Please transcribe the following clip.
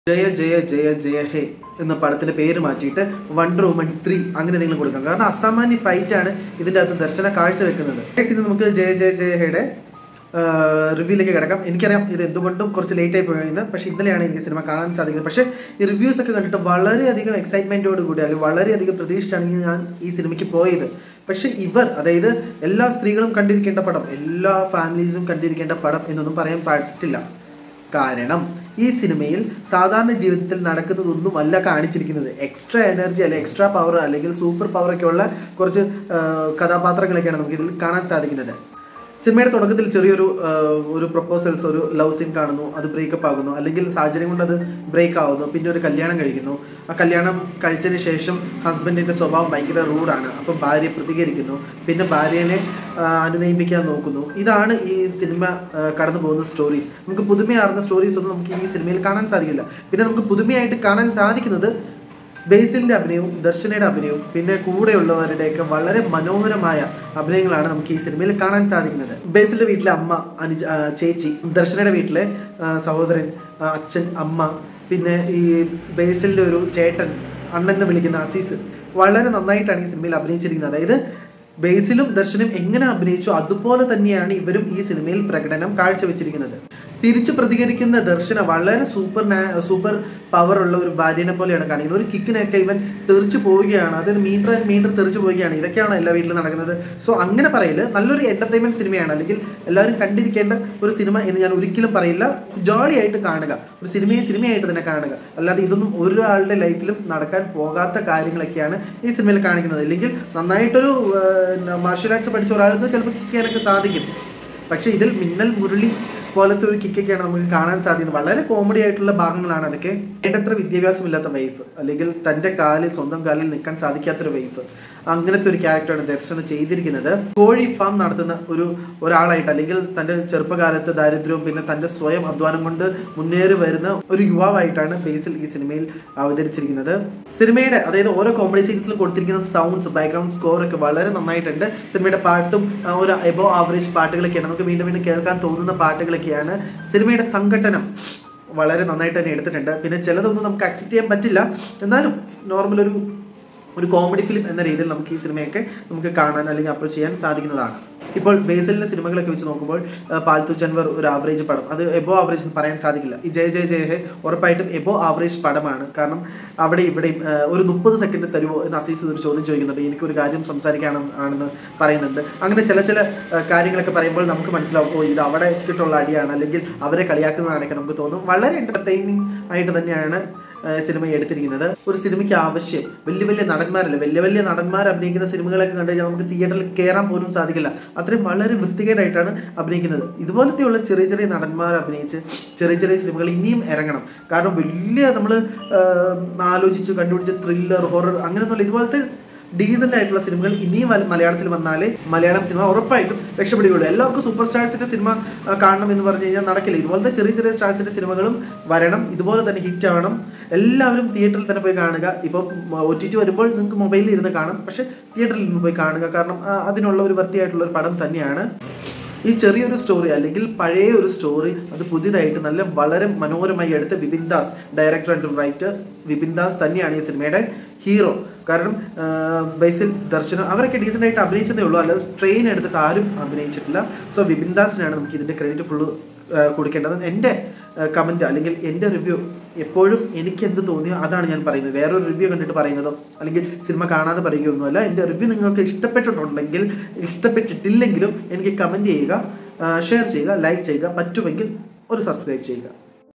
ജയ ജയ ജയ ജയ ഹേ എന്ന പടത്തിന്റെ പേര് മാറ്റിയിട്ട് വണ്ടർ വുമൺ ത്രീ അങ്ങനെ എന്തെങ്കിലും കൊടുക്കാം കാരണം അസാമാന്യ ഫൈറ്റ് ആണ് ഇതിന്റെ അകത്ത് ദർശന കാഴ്ചവെക്കുന്നത് Next ഇത് നമുക്ക് ജയ ജയ ജയ ഹേയുടെ റിവ്യൂയിലേക്ക് കിടക്കാം എനിക്കറിയാം ഇത് എന്തുകൊണ്ടും കുറച്ച് ലേറ്റ് ആയി പോയത് പക്ഷേ ഇന്നലെയാണ് എനിക്ക് സിനിമ കാണാൻ സാധിക്കുന്നത് പക്ഷേ ഈ റിവ്യൂസ് ഒക്കെ കണ്ടിട്ട് വളരെയധികം എക്സൈറ്റ്മെന്റോട് കൂടി അല്ലെങ്കിൽ വളരെയധികം പ്രതീക്ഷിച്ചാണ് ഞാൻ ഈ സിനിമയ്ക്ക് പോയത് പക്ഷെ ഇവർ അതായത് എല്ലാ സ്ത്രീകളും കണ്ടിരിക്കേണ്ട പടം എല്ലാ ഫാമിലീസും കണ്ടിരിക്കേണ്ട പടം എന്നൊന്നും പറയാൻ പറ്റില്ല കാരണം ഈ സിനിമയിൽ സാധാരണ ജീവിതത്തിൽ നടക്കുന്നതൊന്നുമല്ല കാണിച്ചിരിക്കുന്നത് എക്സ്ട്രാ എനർജി അല്ലെങ്കിൽ എക്സ്ട്രാ പവർ അല്ലെങ്കിൽ സൂപ്പർ പവർ ഒക്കെ ഉള്ള കുറച്ച് ആ, കഥാപാത്രങ്ങളൊക്കെയാണ് നമുക്ക് ഇതിൽ കാണാൻ സാധിക്കുന്നത് സിനിമയുടെ തുടക്കത്തിൽ ചെറിയൊരു ആ, ഒരു പ്രപ്പോസൽസ് ഒരു ലവ് സീൻ കാണുന്നു അത് ബ്രേക്കപ്പ് ആകുന്നു അല്ലെങ്കിൽ സാഹചര്യം കൊണ്ട് അത് ബ്രേക്ക് ആവുന്നു പിന്നെ ഒരു കല്യാണം കഴിക്കുന്നു ആ കല്യാണം കഴിച്ചതിന് ശേഷം ഹസ്ബൻഡിന്റെ സ്വഭാവം ഭയങ്കര റൂഡാണ് അപ്പം ഭാര്യ പ്രതികരിക്കുന്നു പിന്നെ ഭാര്യനെ ആ, അനുനയിപ്പിക്കാൻ നോക്കുന്നു ഇതാണ് ഈ സിനിമ ആ, കടന്നു പോകുന്ന സ്റ്റോറീസ് നമുക്ക് പുതുമയാർന്ന സ്റ്റോറീസ് ഒന്നും നമുക്ക് ഈ സിനിമയിൽ കാണാൻ സാധിക്കില്ല പിന്നെ നമുക്ക് പുതുമയായിട്ട് കാണാൻ സാധിക്കുന്നത് ബേസിലിന്റെ അഭിനയവും ദർശനയുടെ അഭിനയവും പിന്നെ കൂടെയുള്ളവരുടെയൊക്കെ വളരെ മനോഹരമായ അഭിനയങ്ങളാണ് നമുക്ക് ഈ സിനിമയിൽ കാണാൻ സാധിക്കുന്നത് ബേസിലിന്റെ വീട്ടിലെ അമ്മ അനുജ ആ, ചേച്ചി ദർശനയുടെ വീട്ടിലെ ആ, സഹോദരൻ ആ, അച്ഛൻ അമ്മ പിന്നെ ഈ ബേസിലിന്റെ ഒരു ചേട്ടൻ അണ്ണൻ എന്ന് വിളിക്കുന്ന അസീസ് വളരെ നന്നായിട്ടാണ് ഈ സിനിമയിൽ അഭിനയിച്ചിരിക്കുന്നത് അതായത് ബേസിലും ദർശനും എങ്ങനെ അഭിനയിച്ചു അതുപോലെ തന്നെയാണ് ഇവരും ഈ സിനിമയിൽ പ്രകടനം കാഴ്ചവെച്ചിരിക്കുന്നത് തിരിച്ചു പ്രതികരിക്കുന്ന ദർശന വളരെ സൂപ്പർ സൂപ്പർ പവർ ഉള്ള ഒരു ഭാര്യനെ പോലെയാണ് കാണിക്കുന്നത് ഒരു കിക്കിനൊക്കെ ഇവൻ തെറിച്ചു പോവുകയാണ് അതായത് മീറ്റർ ആൻഡ് മീറ്റർ തെറിച്ചു പോവുകയാണ് ഇതൊക്കെയാണ് എല്ലാ വീട്ടിലും നടക്കുന്നത് സോ അങ്ങനെ പറയല് നല്ലൊരു എന്റർടൈൻമെന്റ് സിനിമയാണ് അല്ലെങ്കിൽ എല്ലാവരും കണ്ടിരിക്കേണ്ട ഒരു സിനിമ എന്ന് ഞാൻ ഒരിക്കലും പറയില്ല ജോളി ആയിട്ട് കാണുക ഒരു സിനിമയെ സിനിമയായിട്ട് തന്നെ കാണുക അല്ലാതെ ഇതൊന്നും ഒരാളുടെ ലൈഫിലും നടക്കാൻ പോകാത്ത കാര്യങ്ങളൊക്കെയാണ് ഈ സിനിമയിൽ കാണിക്കുന്നത് അല്ലെങ്കിൽ നന്നായിട്ടൊരു മാർഷ്യൽ ആർട്സ് പഠിച്ച ഒരാൾക്ക് ചിലപ്പോൾ കിക്ക് ചെയ്യാനൊക്കെ സാധിക്കും പക്ഷേ ഇതിൽ മിന്നൽ മുരളി പോലത്തെ ഒരു കിക്കൊക്കെയാണ് നമുക്ക് കാണാൻ സാധിക്കുന്നത് വളരെ കോമഡി ആയിട്ടുള്ള ഭാഗങ്ങളാണ് അതൊക്കെ വേണ്ടത്ര വിദ്യാഭ്യാസമില്ലാത്ത വൈഫ് അല്ലെങ്കിൽ തൻ്റെ കാലിൽ സ്വന്തം കാലിൽ നിൽക്കാൻ സാധിക്കാത്തൊരു വൈഫ് അങ്ങനത്തെ ഒരു ക്യാരക്ടറാണ് ദർശന ചെയ്തിരിക്കുന്നത് കോഴി ഫാം നടത്തുന്ന ഒരു ഒരാളായിട്ട് അല്ലെങ്കിൽ തൻ്റെ ചെറുപ്പകാലത്ത് ദാരിദ്ര്യവും പിന്നെ തൻ്റെ സ്വയം അധ്വാനം കൊണ്ട് മുന്നേറി വരുന്ന ഒരു യുവാവായിട്ടാണ് ബേസിൽ ഈ സിനിമയിൽ അവതരിച്ചിരിക്കുന്നത് സിനിമയുടെ അതായത് ഓരോ കോമഡി സീൻസിലും കൊടുത്തിരിക്കുന്ന സൗണ്ട്സ് ബാക്ക്ഗ്രൗണ്ട് സ്കോർ ഒക്കെ വളരെ നന്നായിട്ടുണ്ട് സിനിമയുടെ പാട്ടും ആ, ഒരു എബോ ആവറേജ് പാട്ടുകളൊക്കെയാണ് നമുക്ക് വീണ്ടും വീണ്ടും കേൾക്കാൻ തോന്നുന്ന പാട്ടുകളൊക്കെയാണ് സിനിമയുടെ സംഘടനം വളരെ നന്നായിട്ട് തന്നെ എടുത്തിട്ടുണ്ട് പിന്നെ ചിലതൊന്നും നമുക്ക് അക്സെപ്റ്റ് ചെയ്യാൻ പറ്റില്ല എന്നാലും നോർമൽ ഒരു ഒരു കോമഡി ഫിലിം എന്ന രീതിയിൽ നമുക്ക് ഈ സിനിമയൊക്കെ നമുക്ക് കാണാൻ അല്ലെങ്കിൽ അപ്രോച്ച് ചെയ്യാൻ സാധിക്കുന്നതാണ് ഇപ്പോൾ ബേസലിലെ സിനിമകളൊക്കെ വെച്ച് നോക്കുമ്പോൾ ആ, പാൽത്തു ജൻവർ ഒരു ആവറേജ് പടം അത് എബോ ആവറേജ് എന്ന് പറയാൻ സാധിക്കില്ല ഈ ജയ ജയ ജയ ഹേ ഉറപ്പായിട്ടും എബോ ആവറേജ് പടമാണ് കാരണം അവിടെ ഇവിടെയും ആ, ഒരു മുപ്പത് സെക്കൻഡ് തരുമോ എന്ന് അസീസ് ഒരു ചോദ്യം ചോദിക്കുന്നുണ്ട് എനിക്കൊരു കാര്യം സംസാരിക്കാണ് ആണെന്ന് പറയുന്നുണ്ട് അങ്ങനെ ചില ചില ആ, കാര്യങ്ങളൊക്കെ പറയുമ്പോൾ നമുക്ക് മനസ്സിലാവും ഓ ഇത് അവിടെ കിട്ടുള്ള അടിയാണ് അല്ലെങ്കിൽ അവരെ കളിയാക്കുന്നതാണൊക്കെ നമുക്ക് തോന്നും വളരെ എന്റർടൈനിങ് ആയിട്ട് തന്നെയാണ് ആ, സിനിമ എടുത്തിരിക്കുന്നത് ഒരു സിനിമയ്ക്ക് ആവശ്യം വലിയ വലിയ നടന്മാരല്ല വലിയ വലിയ നടന്മാർ അഭിനയിക്കുന്ന സിനിമകളൊക്കെ കണ്ടു കഴിഞ്ഞാൽ നമുക്ക് തിയേറ്ററിൽ കയറാൻ പോലും സാധിക്കില്ല അത്രയും വളരെ വൃത്തികേടായിട്ടാണ് അഭിനയിക്കുന്നത് ഇതുപോലത്തെയുള്ള ചെറിയ ചെറിയ നടന്മാർ അഭിനയിച്ച് ചെറിയ ചെറിയ സിനിമകൾ ഇനിയും ഇറങ്ങണം കാരണം വലിയ നമ്മൾ ആലോചിച്ച് കണ്ടുപിടിച്ച് ത്രില്ലർ ഹൊറർ അങ്ങനെയൊന്നുമില്ല ഇതുപോലത്തെ ഡീസൻ്റ് ആയിട്ടുള്ള സിനിമകൾ ഇനിയും വൽ- മലയാളത്തിൽ വന്നാലേ മലയാളം സിനിമ ഉറപ്പായിട്ടും രക്ഷപ്പെടുകയുള്ളൂ എല്ലാവർക്കും സൂപ്പർ സ്റ്റാർസിന്റെ സിനിമ ആ, കാണണം എന്ന് പറഞ്ഞു കഴിഞ്ഞാൽ നടക്കില്ല ഇതുപോലത്തെ ചെറിയ ചെറിയ സ്റ്റാർസിന്റെ സിനിമകളും വരണം ഇതുപോലെ തന്നെ ഹിറ്റ് ആവണം എല്ലാവരും തിയേറ്ററിൽ തന്നെ പോയി കാണുക ഇപ്പം ഒ ടി ടി വരുമ്പോൾ നിങ്ങൾക്ക് മൊബൈലിൽ ഇരുന്ന് കാണാം പക്ഷേ തിയേറ്ററിൽ നിന്ന് പോയി കാണുക കാരണം ആ, അതിനുള്ള ഒരു വൃത്തിയായിട്ടുള്ള ഒരു പടം തന്നെയാണ് ഈ ചെറിയൊരു സ്റ്റോറി അല്ലെങ്കിൽ പഴയ ഒരു സ്റ്റോറി അത് പുതിയതായിട്ട് നല്ല വളരെ മനോഹരമായി എടുത്ത Vipin Das director and writer Vipin Das തന്നെയാണ് ഈ സിനിമയുടെ ഹീറോ കാരണം ആ, ബൈസിൽ ദർശനം അവരൊക്കെ ഡീസൻ്റ് ആയിട്ട് അഭിനയിച്ചതേ ഉള്ളൂ അല്ലാതെ ട്രെയിൻ എടുത്തിട്ട് ആരും അഭിനയിച്ചിട്ടില്ല സോ വിപിൻ ദാസിനാണ് നമുക്ക് ഇതിൻ്റെ ക്രെഡിറ്റ് ഫുള്ള് കൊടുക്കേണ്ടത് എൻ്റെ കമൻറ്റ് അല്ലെങ്കിൽ എൻ്റെ റിവ്യൂ എപ്പോഴും എനിക്ക് എന്ത് തോന്നിയോ അതാണ് ഞാൻ പറയുന്നത് വേറൊരു റിവ്യൂ കണ്ടിട്ട് പറയുന്നതോ അല്ലെങ്കിൽ സിനിമ കാണാതെ പറയുകയൊന്നുമല്ല എൻ്റെ റിവ്യൂ നിങ്ങൾക്ക് ഇഷ്ടപ്പെട്ടിട്ടുണ്ടെങ്കിൽ ഇഷ്ടപ്പെട്ടിട്ടില്ലെങ്കിലും എനിക്ക് കമൻറ്റ് ചെയ്യുക ഷെയർ ചെയ്യുക ലൈക്ക് ചെയ്യുക പറ്റുമെങ്കിൽ ഒരു സബ്സ്ക്രൈബ് ചെയ്യുക